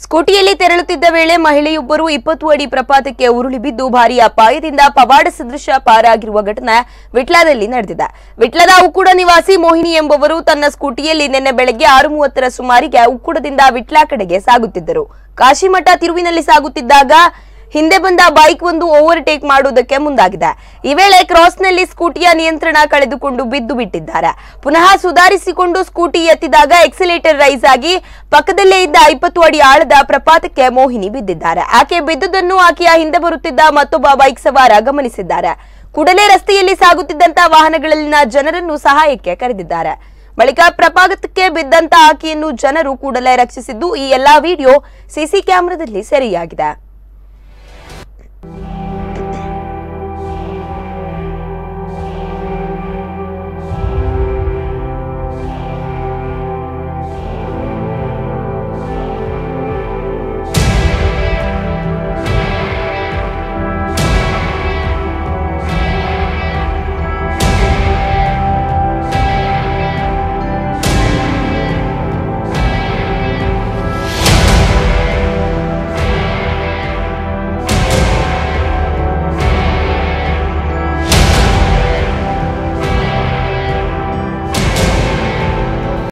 ಸ್ಕೂಟಿಯಲ್ಲಿ ತೆರಳುತ್ತಿದ್ದ ವೇಳೆ ಮಹಿಳೆಯೊಬ್ಬರು ಇಪ್ಪತ್ತು ಅಡಿ ಪ್ರಪಾತಕ್ಕೆ ಉರುಳಿ ಬಿದ್ದು ಭಾರೀ ಅಪಾಯದಿಂದ ಪವಾಡ ಸದೃಶ ಪಾರಾಗಿರುವ ಘಟನೆ ವಿಟ್ಲದಲ್ಲಿ ನಡೆದಿದೆ ವಿಟ್ಲದ ಉಕ್ಕುಡ ನಿವಾಸಿ ಮೋಹಿನಿ ಎಂಬುವರು ತನ್ನ ಸ್ಕೂಟಿಯಲ್ಲಿ ನಿನ್ನೆ ಬೆಳಗ್ಗೆ ಆರು ಮೂವತ್ತರ ಸುಮಾರಿಗೆ ಉಕ್ಕುಡದಿಂದ ವಿಟ್ಲ ಕಡೆಗೆ ಸಾಗುತ್ತಿದ್ದರು ಕಾಶಿಮಠ ತಿರುವಿನಲ್ಲಿ ಸಾಗುತ್ತಿದ್ದಾಗ ಹಿಂದೆ ಬಂದ ಬೈಕ್ ಒಂದು ಓವರ್ಟೇಕ್ ಮಾಡುವುದಕ್ಕೆ ಮುಂದಾಗಿದೆ ಈ ವೇಳೆ ಕ್ರಾಸ್ನಲ್ಲಿ ಸ್ಕೂಟಿಯ ನಿಯಂತ್ರಣ ಕಳೆದುಕೊಂಡು ಬಿದ್ದು ಬಿಟ್ಟಿದ್ದಾರೆ ಪುನಃ ಸುಧಾರಿಸಿಕೊಂಡು ಸ್ಕೂಟಿ ಎತ್ತಿದಾಗ ಎಕ್ಸಿಲೇಟರ್ ರೈಸ್ ಆಗಿ ಪಕ್ಕದಲ್ಲೇ ಇದ್ದ ಇಪ್ಪತ್ತು ಅಡಿ ಆಳದ ಪ್ರಪಾತಕ್ಕೆ ಮೋಹಿನಿ ಬಿದ್ದಿದ್ದಾರೆ ಆಕೆ ಬಿದ್ದುದನ್ನು ಆಕೆಯ ಹಿಂದೆ ಬರುತ್ತಿದ್ದ ಮತ್ತೊಬ್ಬ ಬೈಕ್ ಸವಾರ ಗಮನಿಸಿದ್ದಾರೆ ಕೂಡಲೇ ರಸ್ತೆಯಲ್ಲಿ ಸಾಗುತ್ತಿದ್ದಂತ ವಾಹನಗಳಲ್ಲಿನ ಜನರನ್ನು ಸಹಾಯಕ್ಕೆ ಕರೆದಿದ್ದಾರೆ ಬಳಿಕ ಪ್ರಪಾತಕ್ಕೆ ಬಿದ್ದಂತ ಆಕೆಯನ್ನು ಜನರು ಕೂಡಲೇ ರಕ್ಷಿಸಿದ್ದು ಈ ಎಲ್ಲಾ ವಿಡಿಯೋ ಸಿಸಿ ಕ್ಯಾಮೆರಾದಲ್ಲಿ ಸೆರೆಯಾಗಿದೆ